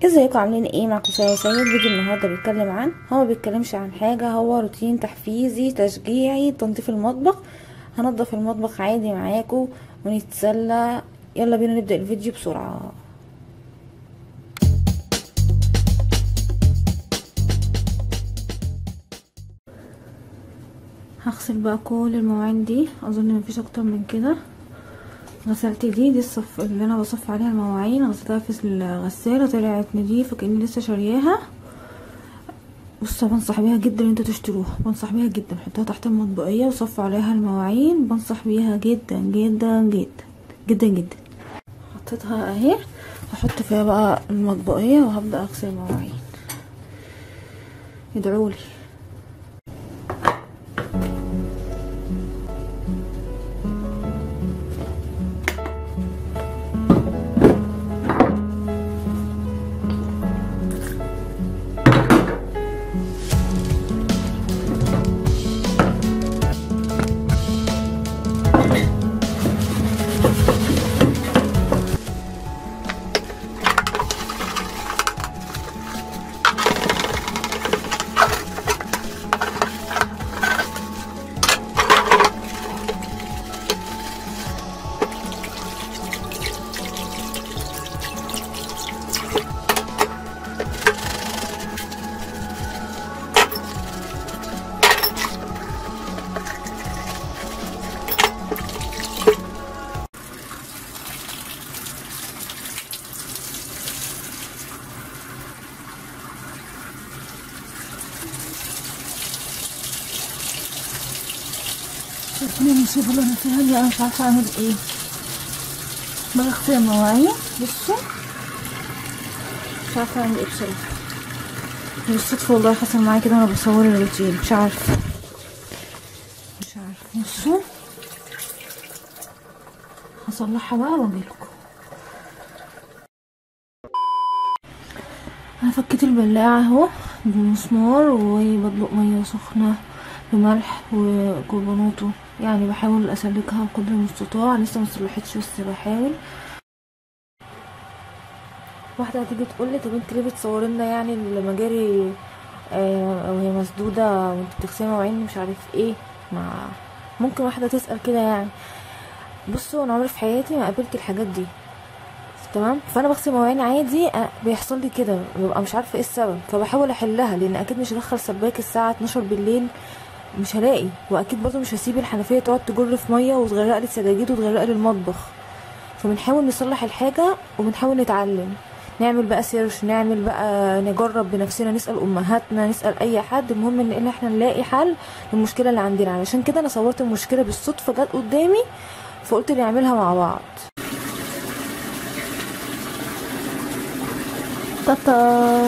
ازيكم عاملين ايه معاكم ساره سيد فيديو النهارده بيتكلم عن هو ما بيتكلمش عن حاجه هو روتين تحفيزي تشجيعي تنظيف المطبخ هنضف المطبخ عادي معاكم ونتسلى يلا بينا نبدا الفيديو بسرعه هغسل بقى كل المواعين دي اظن مفيش اكتر من كده غسلت دي دي الصف اللي انا بصف عليها المواعين غسلتها في الغساله طلعت نضيفه كاني لسه شارياها بصوا بنصح بيها جدا ان انتوا تشتروها بنصح بيها جدا حطوها تحت المطبقيه وصفوا عليها المواعين بنصح بيها جدا جدا جدا جدا جدا حطيتها اهي هحط فيها بقى المطبقيه وهبدا اغسل المواعين ادعولي شايفين المصيبة اللي انا فيها دي انا مش عارفة اعمل ايه بغسل المواعين بصوا مش عارفة اعمل ايه بصراحة بالصدفة والله حصل معايا كده وانا بصور الروتين مش عارفة مش عارفة بصوا هصلحها بقى واجيلكم انا فكيت البلاعة اهو بالمسمار وبدلق مية سخنة بملح وكربوناته يعني بحاول اسلكها بقدر المستطاع لسه ما صلحتش بس بحاول واحده هتيجي تقول لي طب انت ليه بتصوري لنا يعني المجاري آه وهي مسدوده وانت بتغسلي مواعين مش عارف ايه ما ممكن واحده تسال كده يعني بصوا انا عمري في حياتي ما قابلت الحاجات دي تمام فانا بغسل مواعين عادي بيحصل لي كده ببقى مش عارفه ايه السبب فبحاول احلها لان اكيد مش هدخل سباك الساعه 12 بالليل مش هلاقي واكيد برضه مش هسيب الحنفيه تقعد تجر في ميه وتغرق لي السجاجيد وتغرق لي المطبخ فبنحاول نصلح الحاجه وبنحاول نتعلم نعمل بقى سيرش نعمل بقى نجرب بنفسنا نسال امهاتنا نسال اي حد المهم ان احنا نلاقي حل للمشكله اللي عندنا علشان كده انا صورت المشكله بالصدفه جت قدامي فقلت نعملها مع بعض تاتا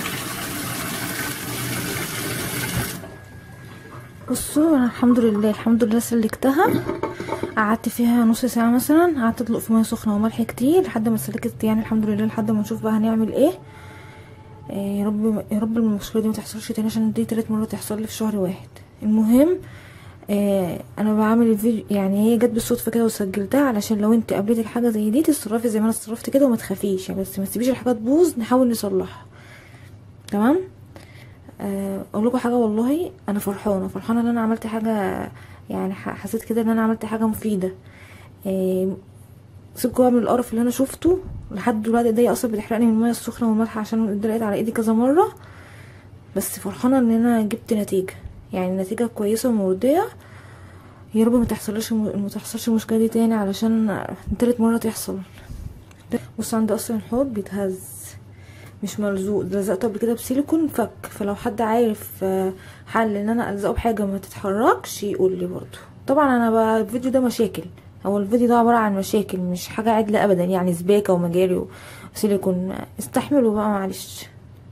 بصوا انا الحمد لله الحمد لله سلكتها قعدت فيها نص ساعه مثلا قعدت ادلق في ميه سخنه وملح كتير لحد ما سلكت يعني الحمد لله لحد ما نشوف بقى هنعمل ايه آه يا رب يا رب المشكله دي ما تحصلش تاني عشان دي تالت مره تحصل لي في شهر واحد المهم آه انا بعمل الفيديو يعني هي جت بالصدفه كده وسجلتها علشان لو انت قابلتك حاجه زي دي تتصرفي زي ما انا اتصرفت كده وما تخافيش يعني بس ما تسيبيش الحاجه تبوظ نحاول نصلحها تمام اقول لكم حاجه والله انا فرحانه فرحانه ان انا عملت حاجه يعني حسيت كده ان انا عملت حاجه مفيده أه سيبكوا من القرف اللي انا شفته لحد دلوقتي ايديا اصلا بتحرقني من الميه السخنه والملح عشان اتدلقت على ايدي كذا مره بس فرحانه ان انا جبت نتيجه يعني نتيجه كويسه ومرضيه يا رب ما تحصلش ما تحصلش المشكله دي تاني علشان تالت مره تحصل بص عندي اصلا الحوض بيتهز مش ملزوق لزقته قبل كده بسيليكون فك فلو حد عارف حل ان انا الزقه بحاجه ما تتحركش يقول لي برضو طبعا انا بقى الفيديو ده مشاكل هو الفيديو ده عباره عن مشاكل مش حاجه عدله ابدا يعني سباكه ومجاري وسيليكون استحملوا بقى معلش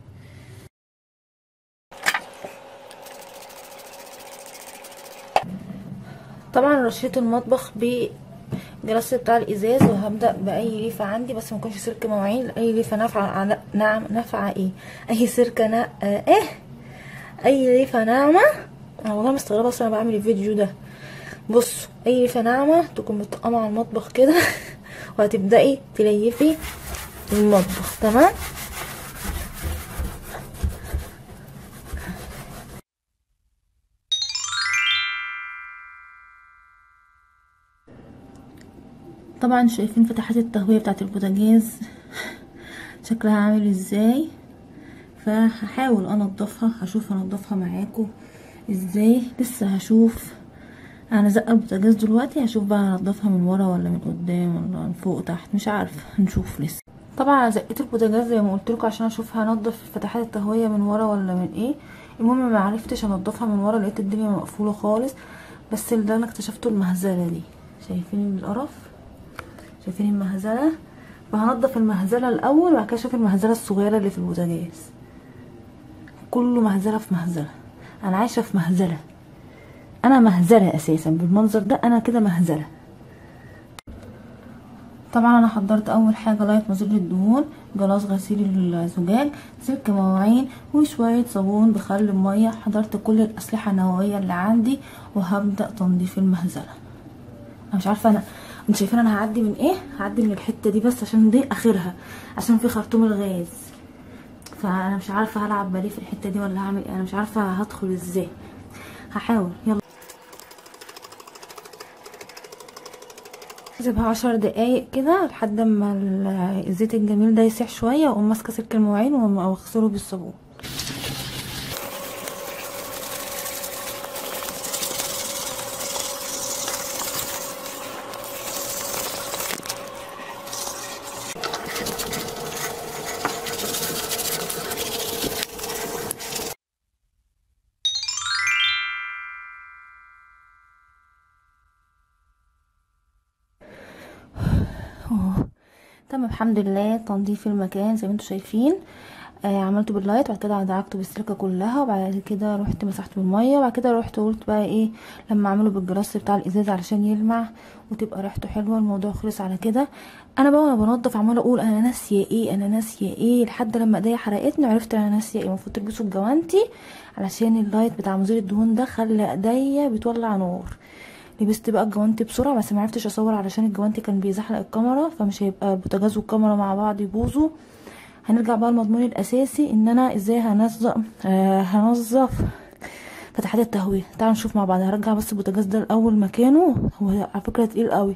طبعا رشيت المطبخ جلاس بتاع الازاز وهبدا باي ليفه عندي بس ما يكونش سلك مواعين اي ليفه نافعه نعم نافعه ايه اي سلكه نا ايه اي ليفه ناعمه انا والله مستغربه اصلا انا بعمل الفيديو ده بصوا اي ليفه ناعمه تكون متقمه على المطبخ كده وهتبداي تليفي المطبخ تمام طبعا شايفين فتحات التهوية بتاعت البوتاجاز شكلها عامل ازاي فهحاول انضفها هشوف انضفها معاكم ازاي لسه هشوف انا زق البوتاجاز دلوقتي هشوف بقى انضفها من ورا ولا من قدام ولا من فوق تحت مش عارفه هنشوف لسه طبعا انا زقيت البوتاجاز زي ما قلت لكم عشان اشوف هنضف فتحات التهويه من ورا ولا من ايه المهم ما عرفتش انضفها من ورا لقيت الدنيا مقفوله خالص بس اللي انا اكتشفته المهزله دي شايفين القرف شايفين المهزله فهنضف المهزله الاول وبعد كده اشوف المهزله الصغيره اللي في البوتاجاز كله مهزله في مهزله انا عايشه في مهزله انا مهزله اساسا بالمنظر ده انا كده مهزله طبعا انا حضرت اول حاجه لايت مزيل الدهون جلاس غسيل الزجاج سلك مواعين وشويه صابون بخل ميه حضرت كل الاسلحه النوويه اللي عندي وهبدا تنظيف المهزله انا مش عارفه انا انت شايفين انا هعدي من ايه هعدي من الحته دي بس عشان دي اخرها عشان في خرطوم الغاز فانا مش عارفه هلعب باليه في الحته دي ولا هعمل ايه انا مش عارفه هدخل ازاي هحاول يلا اسيبها عشر دقايق كده لحد ما الزيت الجميل ده يسيح شويه واقوم ماسكه سلك المواعين واغسله بالصابون تم الحمد لله تنظيف المكان زي ما انتم شايفين آه عملته باللايت وبعد كده دعكته بالسلكه كلها وبعد كده رحت مسحته بالميه وبعد كده رحت قلت بقى ايه لما اعمله بالجراس بتاع الازاز علشان يلمع وتبقى ريحته حلوه الموضوع خلص على كده انا بقى وانا بنضف عماله اقول انا ناسيه ايه انا ناسيه ايه لحد لما ايديا حرقتني وعرفت انا ناسيه ايه المفروض تلبسوا الجوانتي علشان اللايت بتاع مزيل الدهون ده خلى ايديا بتولع نور لبست بقى الجوانتي بسرعه بس ما عرفتش اصور علشان الجوانتي كان بيزحلق الكاميرا فمش هيبقى البوتاجاز والكاميرا مع بعض يبوظوا هنرجع بقى المضمون الاساسي ان انا ازاي هنظف آه هنظف فتحات التهويه تعالوا نشوف مع بعض هرجع بس البوتاجاز ده الاول مكانه هو على فكره تقيل قوي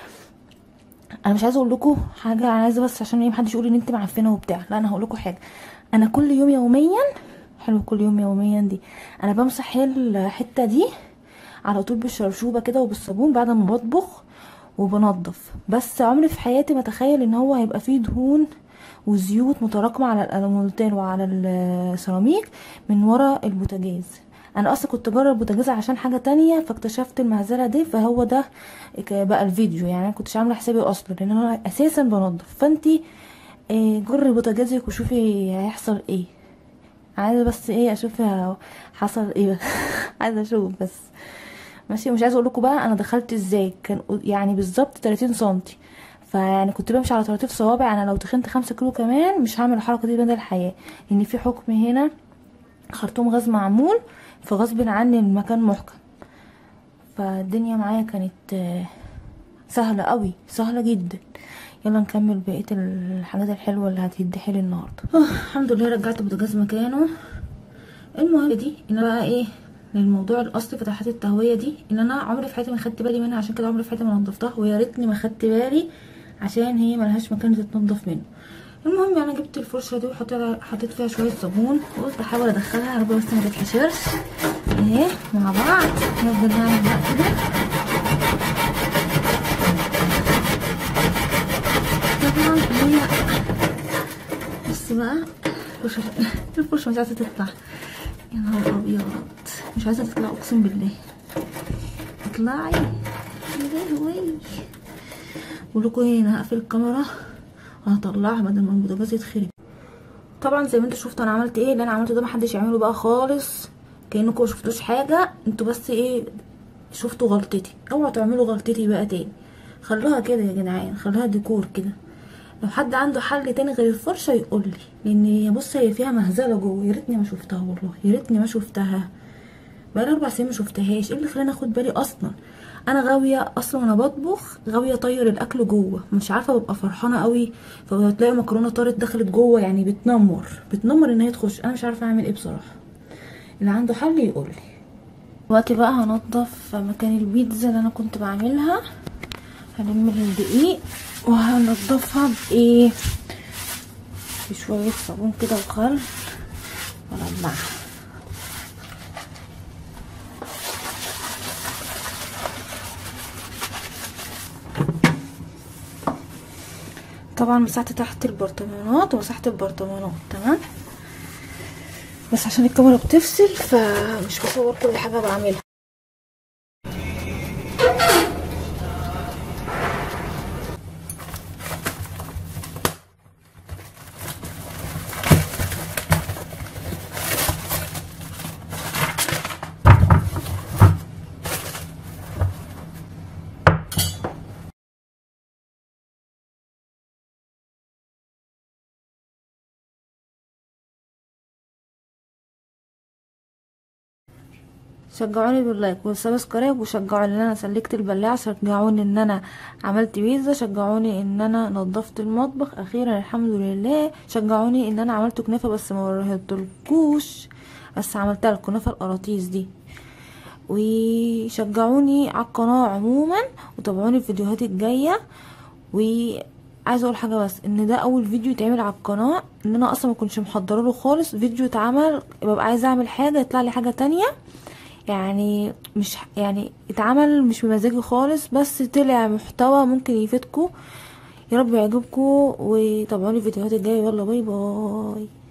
انا مش عايزه اقول لكم حاجه انا عايزه بس عشان ايه محدش يقول ان انت معفنه وبتاع لا انا هقول لكم حاجه انا كل يوم يوميا حلو كل يوم يوميا دي انا بمسح الحته دي على طول بالشرشوبه كده وبالصابون بعد ما بطبخ وبنضف بس عمري في حياتي ما اتخيل ان هو هيبقى فيه دهون وزيوت متراكمه على الالومنتال وعلى السيراميك من ورا البوتاجاز انا اصلا كنت بره البوتاجاز عشان حاجه تانية فاكتشفت المهزله دي فهو ده بقى الفيديو يعني انا كنتش عامله حسابي اصلا لان انا اساسا بنضف فانتي جري بوتاجازك وشوفي هيحصل ايه عايزه بس ايه اشوف حصل ايه عايزه اشوف بس ماشي مش عايزه اقول لكم بقى انا دخلت ازاي كان يعني بالظبط 30 سنتي فيعني كنت بمشي على طراطيف صوابع انا لو تخنت خمسة كيلو كمان مش هعمل الحركه دي مدى الحياه لان في حكم هنا خرطوم غاز معمول فغصب عني المكان محكم فالدنيا معايا كانت سهله قوي سهله جدا يلا نكمل بقيه الحاجات الحلوه اللي هتدحلي النهارده الحمد لله رجعت البوتاجاز مكانه المهم دي ان بقى ايه للموضوع الاصلي فتحات التهويه دي ان انا عمري في حياتي ما خدت بالي منها عشان كده عمري في حياتي ما نضفتها ويا ريتني ما خدت بالي عشان هي ملهاش مكان تتنضف منه المهم انا جبت الفرشه دي وحطيت حطيت فيها شويه صابون وقلت احاول ادخلها يا رب بس ما تتحشرش اهي مع بعض نفضل نعمل بقى كده طبعا هي بص بقى الفرشه الفرشه مش عايزه تطلع يا نهار ابيض مش عايزه تطلع اقسم بالله اطلعي يا لهوي بقول لكم ايه انا هقفل الكاميرا وهطلعها بدل ما البوتاجاز يتخرب طبعا زي ما انتوا شفتوا انا عملت ايه اللي انا عملته ده محدش يعمله بقى خالص كانكم ما شفتوش حاجه انتوا بس ايه شفتوا غلطتي اوعوا تعملوا غلطتي بقى تاني خلوها كده يا جدعان خلوها ديكور كده لو حد عنده حل تاني غير الفرشه يقول لي لان بص هي فيها مهزله جوه يا ريتني ما شفتها والله يا ريتني ما شفتها بقالي اربع سنين ما شفتهاش ايه اللي خلاني اخد بالي اصلا انا غاويه اصلا وانا بطبخ غاويه اطير الاكل جوه مش عارفه ببقى فرحانه قوي فتلاقي مكرونه طارت دخلت جوه يعني بتنمر بتنمر ان هي تخش انا مش عارفه اعمل ايه بصراحه اللي عنده حل يقول لي دلوقتي بقى هنضف مكان البيتزا اللي انا كنت بعملها هلم الدقيق وهنضفها بايه بشوية صابون كده وخل ولمعها طبعا مسحت تحت البرطمانات ومسحت البرطمانات تمام بس عشان الكاميرا بتفصل فمش بصور كل حاجه بعملها شجعوني باللايك والسبسكرايب وشجعوني ان انا سلكت البلاعه شجعوني ان انا عملت بيتزا شجعوني ان انا نظفت المطبخ اخيرا الحمد لله شجعوني ان انا عملت كنافه بس ما وريتلكوش بس عملتها الكنافه القراطيس دي وشجعوني على القناه عموما وتابعوني الفيديوهات الجايه و عايزه اقول حاجه بس ان ده اول فيديو يتعمل على القناه ان انا اصلا ما كنتش محضره له خالص فيديو اتعمل ببقى عايزه اعمل حاجه يطلع لي حاجه تانية يعني مش يعني اتعمل مش بمزاجي خالص بس طلع محتوى ممكن يفيدكم يا رب يعجبكم وتابعوني الفيديوهات الجايه يلا باي باي